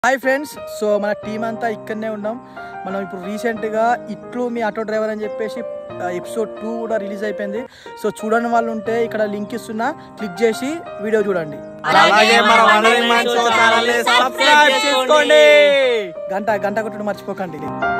hi friends so మన team అంతా ఇక్కడనే ఉన్నాం మనం ఇప్పుడు రీసెంట్గా ఇట్లు మీ ఆటో డ్రైవర్ అని చెప్పేసి ఎపిసోడ్ టూ కూడా రిలీజ్ అయిపోయింది సో చూడని వాళ్ళు ఉంటే ఇక్కడ లింక్ ఇస్తున్నా క్లిక్ చేసి వీడియో చూడండి అలాగే మన వనరి మంచో ఛానల్ ని సబ్స్క్రైబ్ చేసుకోండి గంట గంట కొట్టడం మర్చిపోకండి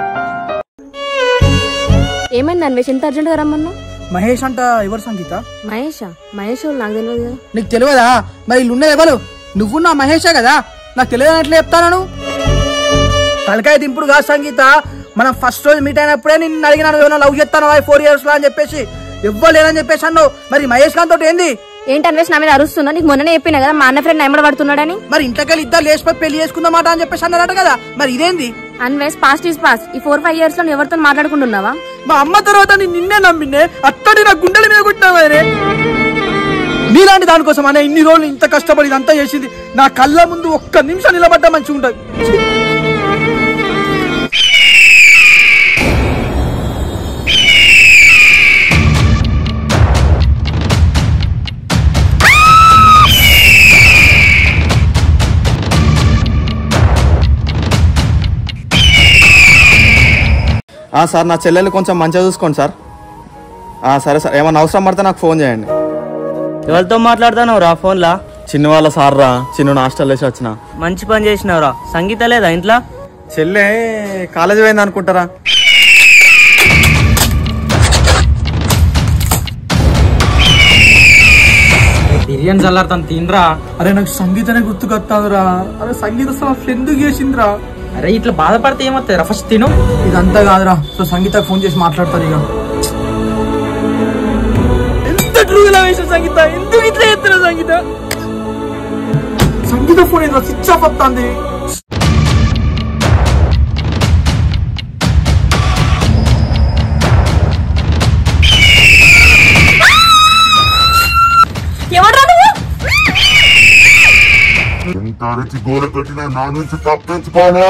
ఏమైంది అన్వేష్ ఎంత అర్జెంట్గా రమ్మన్నా మహేష్ అంట ఎవరు సంగీత మహేషా మహేష్ వాళ్ళు నాకు తెలియదు కదా నీకు తెలియదా మరి ఇల్లు ఉన్నది ఎవరు నువ్వు నా మహేషే కదా నాకు తెలియదు ఎట్లా చెప్తాను తలకాయ దింపుడు కాదు సంగీత మనం ఫస్ట్ రోజు మీట్ అయినప్పుడే నిన్ను అడిగినాను ఏమైనా లవ్ చేస్తాను ఫోర్ ఇయర్స్ లో అని చెప్పేసి ఎవ్వరు లేదని చెప్పేసి అన్నావు మరి మహేష్ ఖాన్ తోటి ఏంది ఏంటి అన్వేష్ నా మీద అరుస్తున్నా నీకు మొన్ననే చెప్పినా కదా మా అన్న ఫ్రెండ్ ఎమ్మడ పడుతున్నాడని మరి ఇంట్లోకెళ్ళి ఇద్దరు లేచిపోయి పెళ్లి చేసుకుందామాట అని చెప్పేసి అన్నారట కదా మరి ఇదేంది అన్వేష్ పాస్ట్ ఈస్ పాస్ ఈ ఫోర్ ఫైవ్ ఇయర్స్ లో నువ్వు ఎవరితో మాట్లాడుకుంటున్నావా మా అమ్మ తర్వాత నేను నిన్నే నమ్మినే అత్తడి నా గుండెల మీద కొట్టినావే నీలాంటి దానికోసం అనే ఇన్ని రోజులు ఇంత కష్టపడి ఇదంతా చేసింది నా కళ్ళ ముందు ఒక్క నిమిషం నిలబడ్డా మంచిగా ఉంటుంది ఆ సార్ నా చెల్లెలు కొంచెం మంచిగా చూసుకోండి సార్ ఆ సరే సార్ ఏమన్నా అవసరం పడితే నాకు ఫోన్ చేయండి ఎవరితో మాట్లాడుతున్నావు రా ఫోన్లా చిన్న వాళ్ళ సార్ రా చిన్న హాస్టల్ వేసి వచ్చిన మంచి పని చేసినావురా సంగీత లేదా ఇంట్లో చెల్లె కాలేజీ పోయింది అనుకుంటారా బిర్యానీ చల్లారుతాను తినరా అరే నాకు సంగీతనే గుర్తుకొస్తాదురా అరే సంగీత అసలు అసలు ఎందుకు చేసిందిరా అరే ఇట్లా బాధపడితే ఏమవుతాయి ఫస్ట్ తిను ఇదంతా కాదురా సో సంగీత ఫోన్ చేసి మాట్లాడతారు ఇక ఎంత ట్రూ ఇలా వేసిన సంగీత ఎందుకు ఇట్లా ఎత్తున సంగీత సంగీత ఫోన్ ఏంద్రా స్విచ్ ఆఫ్ వస్తుంది ఎవడ్రా నువ్వు ఎంత అరచి గోడ కట్టినా నా నుంచి తప్పించుకోను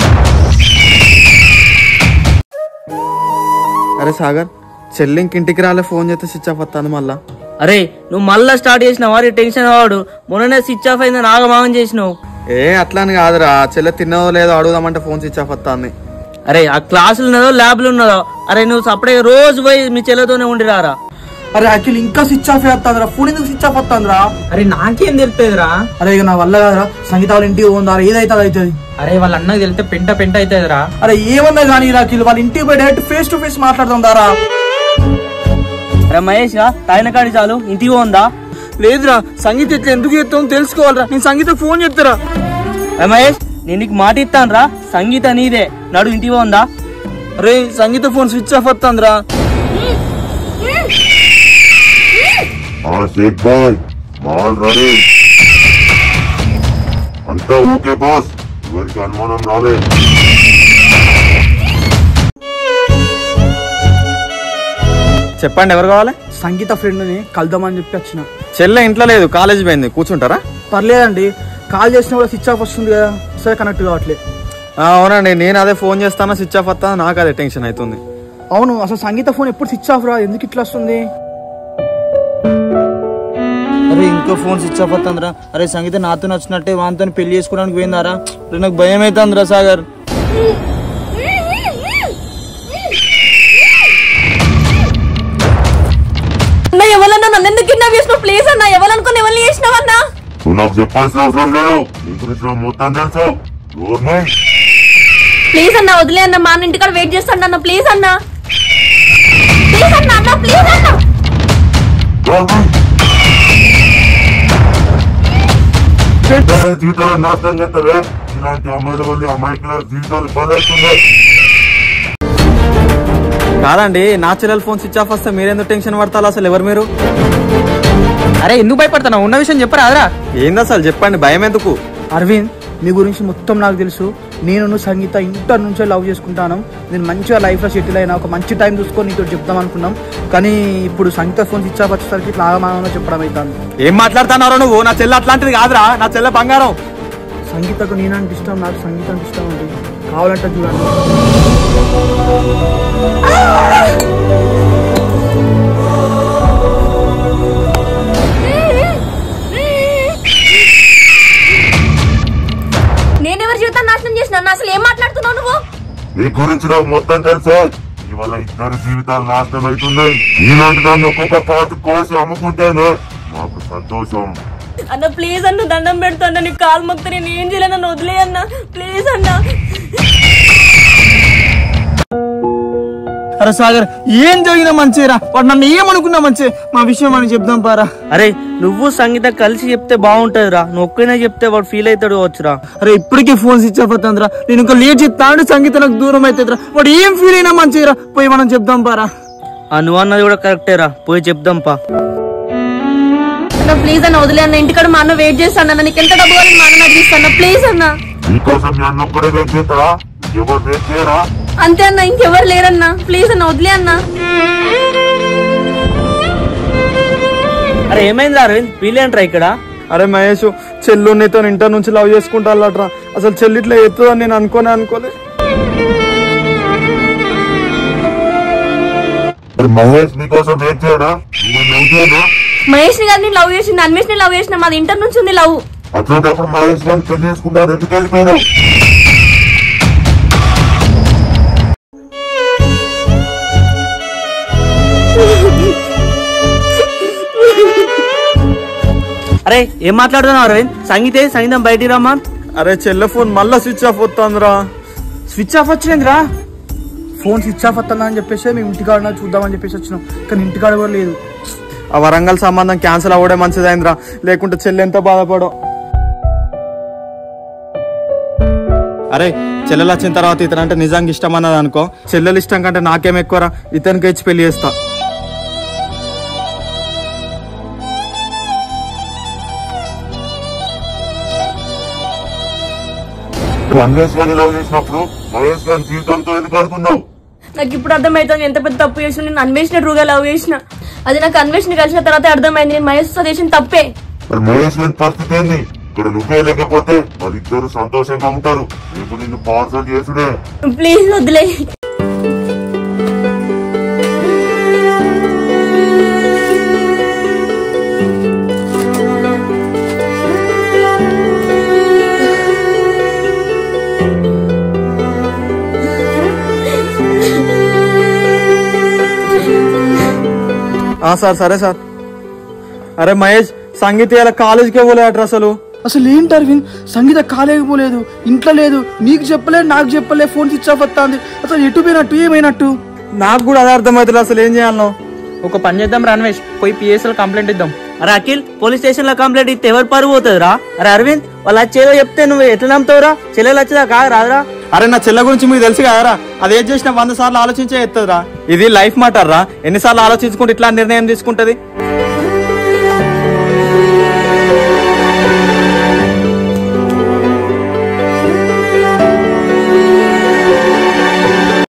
అరే సాగర్ చెల్లి ఇంక ఇంటికి రాలే ఫోన్ చేస్తే స్విచ్ ఆఫ్ వస్తాను మళ్ళా అరే నువ్వు మళ్ళా స్టార్ట్ చేసిన వారి టెన్షన్ వాడు మొన్ననే స్విచ్ ఆఫ్ అయిందని ఆగమాగం చేసినావు ఏ అట్లా అని కాదురా చెల్లె తిన్నదో లేదో అడుగుదామంటే ఫోన్ స్విచ్ ఆఫ్ వస్తుంది అరే ఆ క్లాసులు ఉన్నదో ల్యాబ్లు ఉన్నదో అరే నువ్వు సపరేట్ రోజు పోయి మీ చెల్లెతోనే ఉండిరారా అరే యాక్చువల్లీ ఇంకా స్విచ్ ఆఫ్ చేస్తుందిరా ఫోన్ ఎందుకు స్విచ్ ఆఫ్ వస్తుందిరా అరే నాకేం తెలుస్తుందిరా అరే ఇక నా వల్ల కాదురా సంగీత వాళ్ళ ఇంటికి పోందా ఏదైతే అది అవుతుంది అరే వాళ్ళ అన్నకు తెలితే పెంట పెంట అవుతుందిరా అరే ఏమన్నా కానీ రాకిల్ వాళ్ళ ఇంటికి పోయి డైరెక్ట్ ఫేస్ టు ఫేస్ మాట్లాడుతాం దారా అరే మహేష్ గా తాగిన కాడి చాలు ఇంటికి పోందా లేదురా సంగీత ఇట్లా ఎందుకు చెప్తాం తెలుసుకోవాలరా నేను సంగీత ఫోన్ చేస్తారా అరే మహేష్ నేను నీకు మాట ఇస్తాను రా సంగీత నీదే నడు ఇంటికి పోందా అరే సంగీత ఫోన్ స్విచ్ ఆఫ్ వస్తుందిరా ఆ షేక్ బాయ్ మాల్ రెడీ అంతా ఓకే బాస్ ఎవరికి అనుమానం రాలే చెప్పండి ఎవరు కావాలి సంగీత ఫ్రెండ్ని కలుద్దామని చెప్పి వచ్చిన చెల్లె ఇంట్లో లేదు కాలేజీ పోయింది కూర్చుంటారా పర్లేదండి కాల్ చేసినా కూడా స్విచ్ ఆఫ్ వస్తుంది కదా సరే కనెక్ట్ కావట్లేదు ఆ, అవునండి నేను అదే ఫోన్ చేస్తాను స్విచ్ ఆఫ్ వస్తా నాకు అదే టెన్షన్ అవుతుంది అవును అసలు సంగీత ఫోన్ ఎప్పుడు స్విచ్ ఆఫ్ రా ఎందుకు ఇట్లా వస్తుంది అరే ఇంకో ఫోన్ స్విచ్ ఆఫ్ అవుతుందిరా అరే సంగీత నాతో నచ్చినట్టే వానితో పెళ్లి చేసుకోవడానికి పోయిందారా అరే నాకు భయం అవుతుందిరా సాగర్ అన్న ఎవరన్నా నన్ను ఎందుకు కిడ్నాప్ చేసినావు ప్లీజ్ అన్న ఎవరనుకుని ఎవరిని చేసినావన్నా నువ్వు నాకు చెప్పాల్సిన అవసరం లేదు నీ గురించి నాకు మొత్తం తెలుసు ఎవరిని ప్లీజ్ అన్న వదిలే అన్న మా అన్న ఇంటికాడ వెయిట్ చేస్తాడు అన్న ప్లీజ్ అన్న ప్లీజ్ అన్న అన్న ప్లీజ్ అన్న ఎవరిని జీవితాలు నాశనం చేస్తావే ఇలాంటి అమ్మాయిల వల్ల అమ్మాయికి జీవితాలు బలవుతుంది కాదండి నా చెల్లెల ఫోన్ స్విచ్ ఆఫ్ వస్తే మీరెందుకు టెన్షన్ పడతారు అసలు ఎవరు మీరు అరే ఎందుకు భయపడుతున్నావు ఉన్న విషయం చెప్పరా అదరా ఏంది అసలు చెప్పండి భయం ఎందుకు అరవింద్ మీ గురించి మొత్తం నాకు తెలుసు నేను నువ్వు సంగీత ఇంటర్ నుంచే లవ్ చేసుకుంటాను నేను మంచిగా లైఫ్లో సెటిల్ అయినా ఒక మంచి టైం చూసుకొని నీతో చెప్దాం అనుకున్నాం కానీ ఇప్పుడు సంగీత ఫోన్ స్విచ్ ఆఫ్ వచ్చేసరికి ఇట్లా ఆగమాగంగా చెప్పడం అవుతాను ఏం మాట్లాడుతున్నారో నువ్వు నా చెల్లె అట్లాంటిది కాదురా నా చెల్లె బంగారం సంగీతకు నేనంటే ఇష్టం నాకు సంగీతం అంటే ఇష్టం అండి కావాలంటే చూడండి నేనెవరు జీవితం నాశనం చేసిన అన్న అసలు ఏం మాట్లాడుతున్నావు నువ్వు నీ గురించి నాకు మొత్తం తెలుసా ఇవాళ ఇద్దరు జీవితాలు నాశనం అవుతున్నాయి ఇలాంటి దాన్ని ఒక్కొక్క పాటు కోసి అమ్ముకుంటేనే మాకు సంతోషం అన్న ప్లీజ్ అన్న దండం పెడతా నీకు కాలు మొక్త నేను ఏం చేయలేను నన్ను వదిలే అన్న ప్లీజ్ అన్న అరే సాగర్ ఏం జరిగినా మంచిరా వాడు నన్ను ఏమనుకున్నా మంచి మా విషయం అని చెప్దాం పారా అరే నువ్వు సంగీత కలిసి చెప్తే బాగుంటదిరా నువ్వు ఒక్కనే చెప్తే వాడు ఫీల్ అవుతాడు వచ్చురా అరే ఇప్పటికే ఫోన్ స్విచ్ ఆఫ్ అవుతుందిరా నేను ఇంకా లేట్ చెప్తాను సంగీత నాకు దూరం అవుతుందిరా వాడు ఏం ఫీల్ అయినా మంచిరా పోయి మనం చెప్దాం పారా ఆ నువ్వు అన్నది కూడా కరెక్టేరా పోయి చెప్దాం పా అన్న ప్లీజ్ అన్న వదిలే అన్న ఇంటికాడ మా అన్న వెయిట్ చేస్తాను అన్న నీకు ఎంత డబ్బు కావాలి మా అన్న నాకు ఇస్తాను ప్లీజ్ అన్న నీకోసం మీ అన్న ఒక్కడే వెయిట్ చేస్తారా ఎవరు వెయిట్ చేయరా అంతే అన్న ఇంకెవరు లేరన్నా ప్లీజ్ అన్న వదిలే అన్న అరే ఏమైంది అరవింద్ ఫీల్ ఏంట్రా ఇక్కడ అరే మహేష్ చెల్లు నీతో ఇంటర్ నుంచి లవ్ చేసుకుంటా అల్లట్రా అసలు చెల్లి ఇట్లా ఎత్తుందని నేను అనుకోనే అనుకోలే మరి మహేష్ నీకోసం వెయిట్ చేయడా నువ్వు వెయిట్ చేయడా మహేష్ ని గారిని లవ్ చేసింది అన్వేష్ ని లవ్ చేసిన మాది ఇంటర్ నుంచి ఉంది లవ్ అట్లాంటప్పుడు మహేష్ గారిని పెళ్లి చేసుకుంటారు ఎందుకు వెళ్ళిపోయినావు అరే ఏం మాట్లాడుతున్నావు అరవింద్ సంగీతే సంగీతం బయటికి రమ్మా అరే చెల్లె ఫోన్ మళ్ళా స్విచ్ ఆఫ్ వస్తుందిరా స్విచ్ ఆఫ్ వచ్చిందిరా ఫోన్ స్విచ్ ఆఫ్ వస్తుందా అని చెప్పేసి మేము ఇంటికాడ చూద్దామని చెప్పేసి వచ్చినాం కానీ ఇంటికాడ కూడా లేదు ఆ వరంగల్ సంబంధం క్యాన్సిల్ అవ్వడే మంచిదైందిరా లేకుంటే చెల్లి ఎంత బాధపడో అరే చెల్లెలు వచ్చిన తర్వాత ఇతనంటే నిజంగా ఇష్టం అన్నది అనుకో చెల్లెలు ఇష్టం కంటే నాకేం ఎక్కువరా ఇతనికి ఇచ్చి పెళ్లి చేస్తా నువ్వు అన్వేష్ గారిని లవ్ చేసినప్పుడు మహేష్ గారి జీవితంతో ఎందుకు అనుకున్నావు నాకు ఇప్పుడు అర్థమవుతుంది ఎంత పెద్ద తప్పు చేసిన నేను అన్వేషణ ట్రూగా లవ్ చేసిన అది నాకు అన్వేషణ కలిసిన తర్వాత అర్థమైంది నేను మహేష్ చేసిన తప్పే మరి మహేష్ గారి పరిస్థితి ఏంది ఇక్కడ నువ్వే లేకపోతే వాళ్ళిద్దరు సంతోషంగా ఉంటారు రేపు నిన్ను పార్సల్ చేసుడే ప్లీజ్ వదిలే ఆ సార్ సరే సార్ అరే మహేష్ సంగీత ఇలా కాలేజీకే పోలేట్రా అసలు అసలు ఏంటి అరవింద్ సంగీత కాలేకపోలేదు ఇంట్లో లేదు నీకు చెప్పలేదు నాకు చెప్పలే ఫోన్ స్విచ్ ఆఫ్ వస్తుంది అసలు ఎటు పోయినట్టు ఏమైనట్టు నాకు కూడా అదే అర్థమవుతుంది అసలు ఏం చేయాలనో ఒక పని చేద్దాం రన్వేష్ పోయి పిఎస్ఎల్ కంప్లైంట్ ఇద్దాం అరే అఖిల్ పోలీస్ స్టేషన్ లో కంప్లైంట్ ఇస్తే ఎవరు పరువు పోతుందిరా అరే అరవింద్ వాళ్ళు వచ్చేదో చెప్తే నువ్వు ఎట్లా నమ్ముతావురా చెల్లెలు వచ్చేదా కాదు రాదురా అరే నా చెల్ల గురించి మీకు తెలుసు కదరా అది ఏం చేసినా వంద సార్లు ఆలోచించే ఎత్తదిరా ఇది లైఫ్ మ్యాటర్ రా ఎన్నిసార్లు ఆలోచించుకుంటే ఇట్లా నిర్ణయం తీసుకుంటది